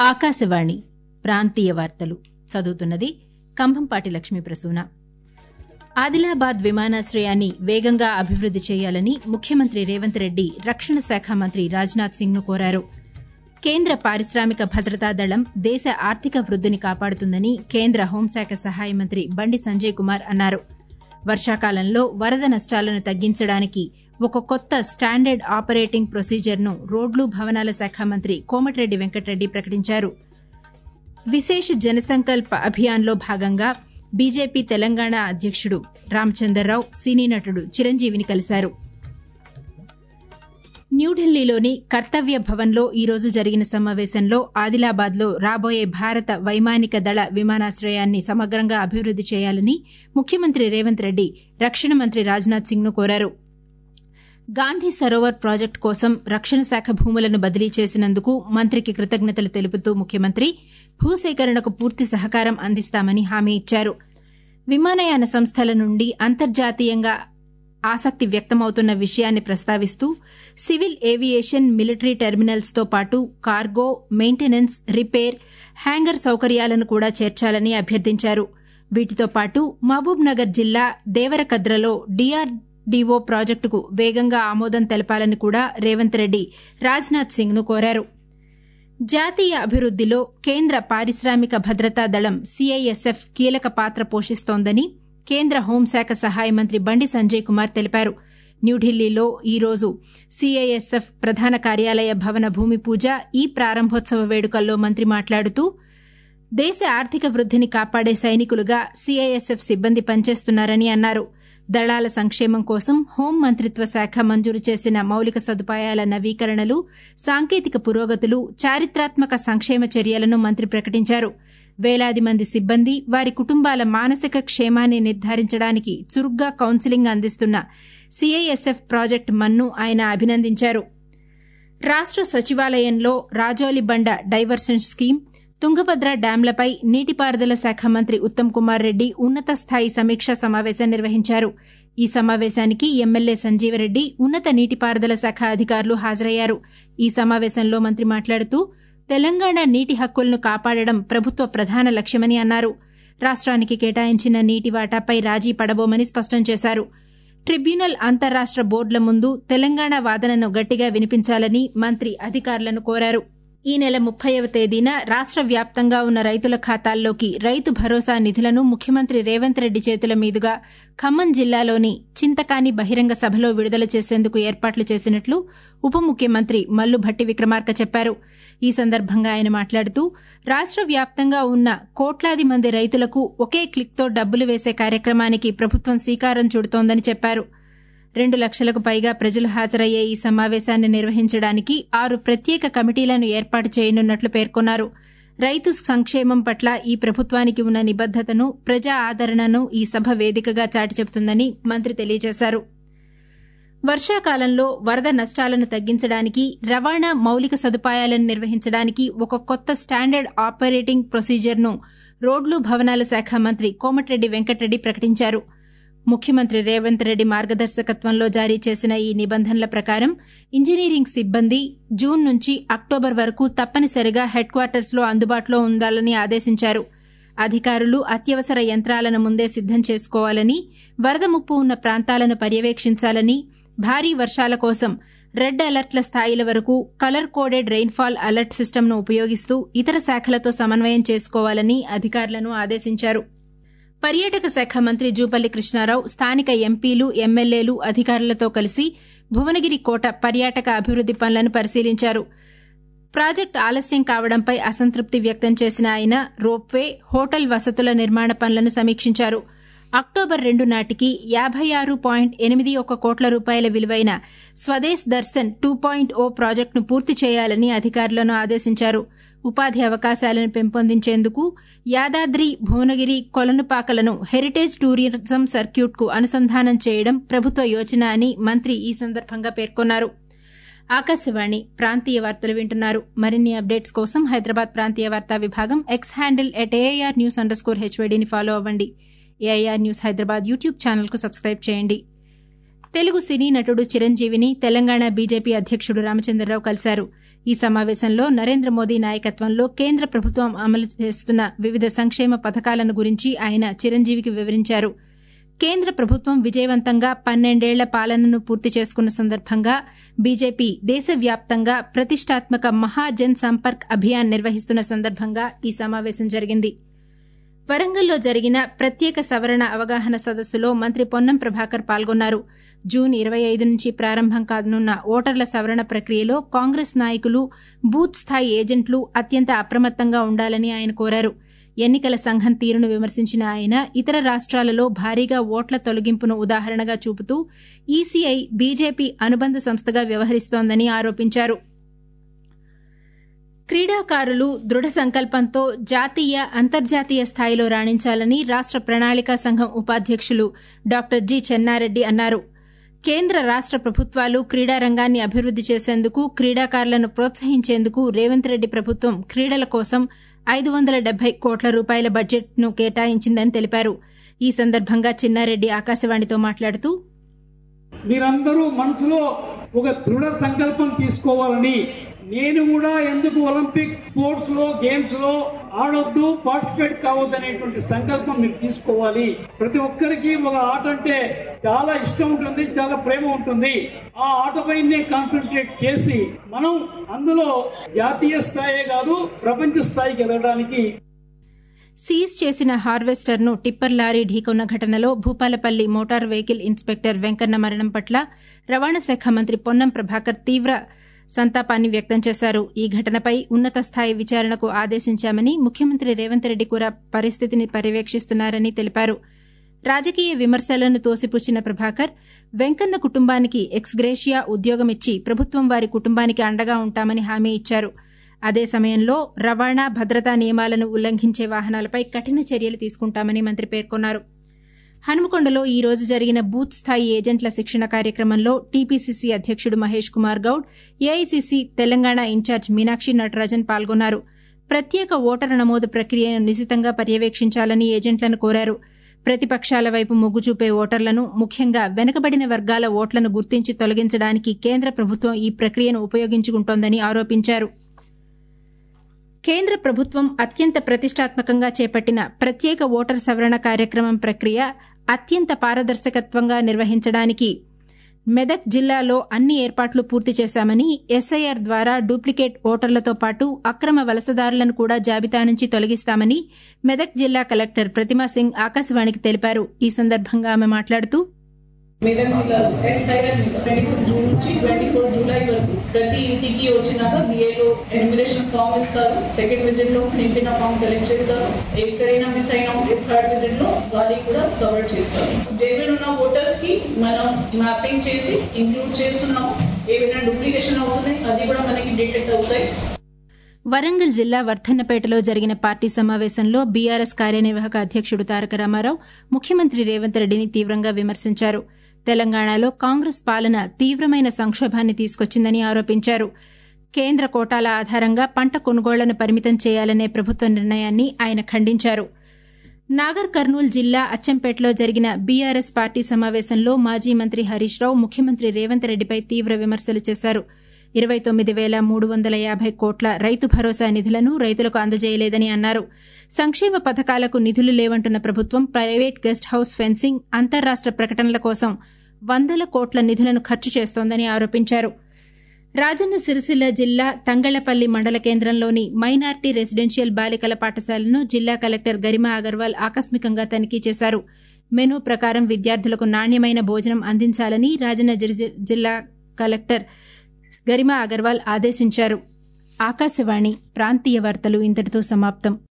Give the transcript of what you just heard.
ఆకాశవాణి ప్రాంతీయ వార్తలు చదువుతున్నది కంభంపాటి లక్ష్మీ ప్రసూన ఆదిలాబాద్ విమానాశ్రయాన్ని వేగంగా అభివృద్ది చేయాలని ముఖ్యమంత్రి రేవంత్ రెడ్డి రక్షణ శాఖ మంత్రి రాజ్నాథ్ సింగ్ ను కోరారు కేంద్ర పారిశ్రామిక భద్రతా దళం దేశ ఆర్థిక వృద్దిని కాపాడుతుందని కేంద్ర హోంశాఖ సహాయ మంత్రి బండి సంజయ్ కుమార్ అన్నారు వర్షాకాలంలో వరద నష్టాలను తగ్గించడానికి ఒక కొత్త స్టాండర్డ్ ఆపరేటింగ్ ప్రొసీజర్ను రోడ్లు భవనాల శాఖ మంత్రి కోమటిరెడ్డి వెంకటరెడ్డి ప్రకటించారు విశేష జనసంకల్ప అభియాన్లో భాగంగా బీజేపీ తెలంగాణ అధ్యకుడు రామచందర్రావు సినీ నటుడు చిరంజీవిని కలిశారు న్యూఢిల్లీలోని కర్తవ్య భవన్లో ఈ రోజు జరిగిన సమావేశంలో ఆదిలాబాద్లో రాబోయే భారత వైమానిక దళ విమానాశ్రయాన్ని సమగ్రంగా అభివృద్ది చేయాలని ముఖ్యమంత్రి రేవంత్ రెడ్డి రక్షణ మంత్రి రాజ్నాథ్ సింగ్ ను కోరారు గాంధీ సరోవర్ ప్రాజెక్టు కోసం రక్షణ శాఖ భూములను బదిలీ చేసినందుకు మంత్రికి కృతజ్ఞతలు తెలుపుతూ ముఖ్యమంత్రి భూసేకరణకు పూర్తి సహకారం అందిస్తామని హామీ ఇచ్చారు విమానయాన సంస్థల నుండి అంతర్జాతీయంగా ఆసక్తి వ్యక్తమవుతున్న విషయాన్ని ప్రస్తావిస్తూ సివిల్ ఏవియేషన్ మిలిటరీ టెర్మినల్స్తో పాటు కార్గో మెయింటెనెన్స్ రిపేర్ హ్యాంగర్ సౌకర్యాలను కూడా చేర్చాలని అభ్యర్థించారు వీటితో పాటు మహబూబ్ నగర్ జిల్లా దేవరకద్రలో డీఆర్ డీఓ ప్రాజెక్టుకు వేగంగా ఆమోదం తెలపాలని కూడా రేవంత్ రెడ్డి రాజ్నాథ్ సింగ్ ను కోరారు జాతీయ అభివృద్దిలో కేంద్ర పారిశ్రామిక భద్రతా దళం సీఐఎస్ఎఫ్ కీలక పాత్ర పోషిస్తోందని కేంద్ర హోంశాఖ సహాయ మంత్రి బండి సంజయ్ కుమార్ తెలిపారు న్యూఢిల్లీలో ఈ రోజు సీఐఎస్ఎఫ్ ప్రధాన కార్యాలయ భవన భూమి పూజ ఈ ప్రారంభోత్సవ వేడుకల్లో మంత్రి మాట్లాడుతూ దేశ ఆర్థిక వృద్దిని కాపాడే సైనికులుగా సీఐఎస్ఎఫ్ సిబ్బంది పనిచేస్తున్నారని అన్నారు దళాల సంక్షేమం కోసం హోం మంత్రిత్వ శాఖ మంజూరు చేసిన మౌలిక సదుపాయాల నవీకరణలు సాంకేతిక పురోగతులు చారిత్రాత్మక సంక్షేమ చర్యలను మంత్రి ప్రకటించారు వేలాది మంది సిబ్బంది వారి కుటుంబాల మానసిక క్షేమాన్ని నిర్ధారించడానికి చురుగ్గా కౌన్సిలింగ్ అందిస్తున్న సీఐఎస్ఎఫ్ ప్రాజెక్టు మన్ను ఆయన అభినందించారు రాష్ట సచివాలయంలో రాజోలి బండ డైవర్షన్ స్కీమ్ తుంగభద్ర డ్యాంలపై నీటిపారుదల శాఖ మంత్రి ఉత్తమ్ కుమార్ రెడ్డి ఉన్నత స్థాయి సమీక్షా సమావేశం నిర్వహించారు ఈ సమావేశానికి ఎమ్మెల్యే సంజీవరెడ్డి ఉన్నత నీటిపారుదల శాఖ అధికారులు హాజరయ్యారు ఈ సమావేశంలో మంత్రి మాట్లాడుతూ తెలంగాణ నీటి హక్కులను కాపాడడం ప్రభుత్వ ప్రధాన లక్ష్యమని అన్నారు రాష్ట్రానికి కేటాయించిన నీటి వాటాపై రాజీ పడబోమని స్పష్టం చేశారు ట్రిబ్యునల్ అంతర్రాష్ట బోర్డుల ముందు తెలంగాణ వాదనను గట్టిగా వినిపించాలని మంత్రి అధికారులను కోరారు ఈ నెల ముప్పైవ తేదీన రాష్ట వ్యాప్తంగా ఉన్న రైతుల ఖాతాల్లోకి రైతు భరోసా నిధులను ముఖ్యమంత్రి రేవంత్ రెడ్డి చేతుల మీదుగా ఖమ్మం జిల్లాలోని చింతకాని బహిరంగ సభలో విడుదల చేసేందుకు ఏర్పాట్లు చేసినట్లు ఉప ముఖ్యమంత్రి మల్లు భట్టి విక్రమార్క చెప్పారు ఈ సందర్భంగా ఆయన మాట్లాడుతూ రాష్ట వ్యాప్తంగా ఉన్న కోట్లాది మంది రైతులకు ఒకే క్లిక్తో డబ్బులు వేసే కార్యక్రమానికి ప్రభుత్వం శ్రీకారం చుడుతోందని చెప్పారు రెండు లక్షలకు పైగా ప్రజలు హాజరయ్యే ఈ సమావేశాన్ని నిర్వహించడానికి ఆరు ప్రత్యేక కమిటీలను ఏర్పాటు చేయనున్నట్లు పేర్కొన్నారు రైతు సంక్షేమం పట్ల ఈ ప్రభుత్వానికి ఉన్న నిబద్దతను ప్రజా ఆదరణను ఈ సభ వేదికగా చాటి చెబుతుందని మంత్రి తెలియజేశారు వర్షాకాలంలో వరద నష్టాలను తగ్గించడానికి రవాణా మౌలిక సదుపాయాలను నిర్వహించడానికి ఒక కొత్త స్టాండర్డ్ ఆపరేటింగ్ ప్రొసీజర్ను రోడ్లు భవనాల శాఖ మంత్రి కోమటిరెడ్డి వెంకటరెడ్డి ప్రకటించారు ముఖ్యమంత్రి రేవంత్ రెడ్డి మార్గదర్శకత్వంలో జారీ చేసిన ఈ నిబంధనల ప్రకారం ఇంజనీరింగ్ సిబ్బంది జూన్ నుంచి అక్టోబర్ వరకు తప్పనిసరిగా హెడ్ క్వార్టర్స్లో అందుబాటులో ఉండాలని ఆదేశించారు అధికారులు అత్యవసర యంత్రాలను ముందే సిద్దం చేసుకోవాలని వరద ముప్పు ఉన్న ప్రాంతాలను పర్యవేక్షించాలని భారీ వర్షాల కోసం రెడ్ అలర్ట్ల స్థాయిల వరకు కలర్ కోడెడ్ రెయిన్ఫాల్ అలర్ట్ సిస్టమ్ను ఉపయోగిస్తూ ఇతర శాఖలతో సమన్వయం చేసుకోవాలని అధికారులను ఆదేశించారు పర్యాటక శాఖ మంత్రి జూపల్లి కృష్ణారావు స్థానిక ఎంపీలు ఎమ్మెల్యేలు అధికారులతో కలిసి భువనగిరి కోట పర్యాటక అభివృద్ది పనులను పరిశీలించారు ప్రాజెక్టు ఆలస్యం కావడంపై అసంతృప్తి వ్యక్తం చేసిన ఆయన రోప్వే హోటల్ వసతుల నిర్మాణ పనులను సమీక్షించారు అక్టోబర్ రెండు నాటికి యాబై ఆరు పాయింట్ ఎనిమిది ఒక కోట్ల రూపాయల విలువైన Swadesh Darshan two point O ప్రాజెక్టును పూర్తి చేయాలని అధికారులను ఆదేశించారు ఉపాధి అవకాశాలను పెంపొందించేందుకు యాదాద్రి భువనగిరి కొలనుపాకలను హెరిటేజ్ టూరిజం సర్క్యూట్కు అనుసంధానం చేయడం ప్రభుత్వ యోచన అని మంత్రి ఈ సందర్భంగా పేర్కొన్నారు ఆకాశవాణి ప్రాంతీయ వార్తలు వింటున్నారు మరిన్ని అప్డేట్స్ కోసం హైదరాబాద్ ప్రాంతీయ వార్తా విభాగం X handle at AIR news underscore హెచ్వైడీని ఫాలో అవ్వండి ఏఐఆర్ న్యూస్ హైదరాబాద్ యూట్యూబ్ ఛానల్కు సబ్స్క్రైబ్ చేయండి తెలుగు సినీ నటుడు చిరంజీవిని తెలంగాణ బీజేపీ అధ్యకుడు రామచంద్రరావు కలిశారు ఈ సమావేశంలో నరేంద్ర మోదీ నాయకత్వంలో కేంద్ర ప్రభుత్వం అమలు చేస్తున్న వివిధ సంక్షేమ పథకాలను గురించి ఆయన చిరంజీవికి వివరించారు కేంద్ర ప్రభుత్వం విజయవంతంగా పన్నెండేళ్ల పాలనను పూర్తి చేసుకున్న సందర్భంగా బీజేపీ దేశవ్యాప్తంగా ప్రతిష్టాత్మక మహాజన్ సంపర్క్ అభియాన్ నిర్వహిస్తున్న సందర్భంగా ఈ సమావేశం జరిగింది వరంగల్లో జరిగిన ప్రత్యేక సవరణ అవగాహన సదస్సులో మంత్రి పొన్నం ప్రభాకర్ పాల్గొన్నారు జూన్ ఇరవై ఐదు నుంచి ప్రారంభం కానున్న ఓటర్ల సవరణ ప్రక్రియలో కాంగ్రెస్ నాయకులు బూత్ స్థాయి ఏజెంట్లు అత్యంత అప్రమత్తంగా ఉండాలని ఆయన కోరారు ఎన్నికల సంఘం తీరును విమర్శించిన ఆయన ఇతర రాష్ట్రాలలో భారీగా ఓట్ల తొలగింపును ఉదాహరణగా చూపుతూ ఈసీఐ బీజేపీ అనుబంధ సంస్థగా వ్యవహరిస్తోందని ఆరోపించారు క్రీడాకారులు దృఢ సంకల్పంతో జాతీయ అంతర్జాతీయ స్థాయిలో రాణించాలని రాష్ట ప్రణాళికా సంఘం ఉపాధ్యక్షులు డాక్టర్ జి చెన్నారెడ్డి అన్నారు కేంద్ర రాష్ట ప్రభుత్వాలు క్రీడారంగాన్ని అభివృద్ది చేసేందుకు క్రీడాకారులను ప్రోత్సహించేందుకు రేవంత్ రెడ్డి ప్రభుత్వం క్రీడల కోసం ఐదు వందల డెబ్బై కోట్ల రూపాయల బడ్జెట్ను కేటాయించిందని తెలిపారు ఈ సందర్భంగా చిన్నారెడ్డి ఆకాశవాణితో మాట్లాడుతూ మీరందరూ మనసులో ఒక దృఢ సంకల్పం తీసుకోవాలని నేను కూడా ఎందుకు ఒలింపిక్ స్పోర్ట్స్ లో గేమ్స్ లో ఆడొద్దు పార్టిసిపేట్ కావద్దనేటువంటి సంకల్పం మీరు తీసుకోవాలి ప్రతి ఒక్కరికి ఒక ఆట అంటే చాలా ఇష్టం ఉంటుంది చాలా ప్రేమ ఉంటుంది ఆ ఆటపైనే కాన్సన్ట్రేట్ చేసి మనం అందులో జాతీయ స్థాయే కాదు ప్రపంచ స్థాయికి ఎదగడానికి సీజ్ చేసిన హార్వెస్టర్ను టిప్పర్ లారీ ఢీకొన్న ఘటనలో Bhupalpally motor vehicle inspector Venkanna మరణం పట్ల రవాణా శాఖ మంత్రి పొన్నం ప్రభాకర్ తీవ్ర సంతాపాన్ని వ్యక్తం చేశారు ఈ ఘటనపై ఉన్నత స్థాయి విచారణకు ఆదేశించామని ముఖ్యమంత్రి రేవంత్ రెడ్డి కూడా పరిస్థితిని పర్యవేక్షిస్తున్నారని తెలిపారు రాజకీయ విమర్శలను తోసిపుచ్చిన ప్రభాకర్ వెంకన్న కుటుంబానికి ఎక్స్గ్రేషియా ఉద్యోగమిచ్చి ప్రభుత్వం వారి కుటుంబానికి అండగా ఉంటామని హామీ ఇచ్చారు అదే సమయంలో రవాణా భద్రతా నియమాలను ఉల్లంఘించే వాహనాలపై కఠిన చర్యలు తీసుకుంటామని మంత్రి పేర్కొన్నారు హనుమకొండలో ఈ రోజు జరిగిన బూత్ స్థాయి ఏజెంట్ల శిక్షణ కార్యక్రమంలో టీపీసీసీ అధ్యక్షుడు మహేష్ కుమార్ గౌడ్ ఏఐసీసీ తెలంగాణ ఇన్ఛార్జ్ మీనాక్షి నటరాజన్ పాల్గొన్నారు ప్రత్యేక ఓటరు నమోదు ప్రక్రియను నిశితంగా పర్యవేక్షించాలని ఏజెంట్లను కోరారు ప్రతిపక్షాల వైపు మొగ్గు చూపే ఓటర్లను ముఖ్యంగా వెనుకబడిన వర్గాల ఓట్లను గుర్తించి తొలగించడానికి కేంద్ర ప్రభుత్వం ఈ ప్రక్రియను ఉపయోగించుకుంటోందని ఆరోపించారు కేంద్ర ప్రభుత్వం అత్యంత ప్రతిష్టాత్మకంగా చేపట్టిన ప్రత్యేక ఓటర్ సవరణ కార్యక్రమం ప్రక్రియ అత్యంత పారదర్శకత్వంగా నిర్వహించడానికి మెదక్ జిల్లాలో అన్ని ఏర్పాట్లు పూర్తి చేశామని ఎస్ఐఆర్ ద్వారా డూప్లికేట్ ఓటర్లతో పాటు అక్రమ వలసదారులను కూడా జాబితా నుంచి తొలగిస్తామని మెదక్ జిల్లా కలెక్టర్ ప్రతిమా సింగ్ ఆకాశవాణికి తెలిపారు ఈ సందర్భంగా ఆమె మాట్లాడుతూ మెదక్ జిల్లాలో ఎస్ఐఆర్ ట్వంటీ ఫోర్ జూన్ నుంచి ట్వంటీ ఫోర్ జూలై వరకు ప్రతి ఇంటికి వచ్చినాక బిఏలో ఎన్యుమినేషన్ ఫామ్ ఇస్తారు సెకండ్ విజిట్ లో నింపిన ఫామ్ కలెక్ట్ చేస్తారు ఎక్కడైనా మిస్ అయినా ఉంటే థర్డ్ విజిట్ లో వాళ్ళకి కూడా కవర్ చేస్తారు జైలు ఉన్న ఓటర్స్ కి మనం మ్యాపింగ్ చేసి ఇంక్లూడ్ చేస్తున్నాము ఏవైనా డూప్లికేషన్ అవుతున్నాయి అది కూడా మనకి డిటెక్ట్ అవుతాయి వరంగల్ జిల్లా వర్ధన్నపేటలో జరిగిన పార్టీ సమావేశంలో బీఆర్ఎస్ కార్యనిర్వాహక అధ్యక్షుడు తారక రామారావు ముఖ్యమంత్రి రేవంత్ రెడ్డిని తీవ్రంగా విమర్శించారు తెలంగాణలో కాంగ్రెస్ పాలన తీవ్రమైన సంక్షోభాన్ని తీసుకొచ్చిందని ఆరోపించారు కేంద్ర కోటాల ఆధారంగా పంట కొనుగోళ్లను పరిమితం చేయాలనే ప్రభుత్వ నిర్ణయాన్ని ఆయన ఖండించారు నాగర్ కర్నూల్ జిల్లా అచ్చంపేటలో జరిగిన బీఆర్ఎస్ పార్టీ సమావేశంలో మాజీ మంత్రి హరీష్ రావు ముఖ్యమంత్రి రేవంత్ రెడ్డిపై తీవ్ర విమర్శలు చేశారు ఇరవై తొమ్మిది వేల మూడు వందల యాభై కోట్ల రైతు భరోసా నిధులను రైతులకు అందజేయలేదని అన్నారు సంక్షేమ పథకాలకు నిధులు లేవంటున్న ప్రభుత్వం ప్రైవేట్ గెస్ట్ హౌస్ ఫెన్సింగ్ అంతర్రాష్ట ప్రకటనల కోసం వందల కోట్ల నిధులను ఖర్చు చేస్తోందని ఆరోపించారు రాజన్న సిరిసిల్ల జిల్లా తంగళ్లపల్లి మండల కేంద్రంలోని మైనార్టీ రెసిడెన్షియల్ బాలికల పాఠశాలను జిల్లా కలెక్టర్ గరిమా అగర్వాల్ ఆకస్మికంగా తనిఖీ చేశారు మెనూ ప్రకారం విద్యార్థులకు నాణ్యమైన భోజనం అందించాలని రాజన్న జిల్లా కలెక్టర్ గరిమా అగర్వాల్ ఆదేశించారు ఆకాశవాణి ప్రాంతీయ వార్తలు ఇంతటితో సమాప్తం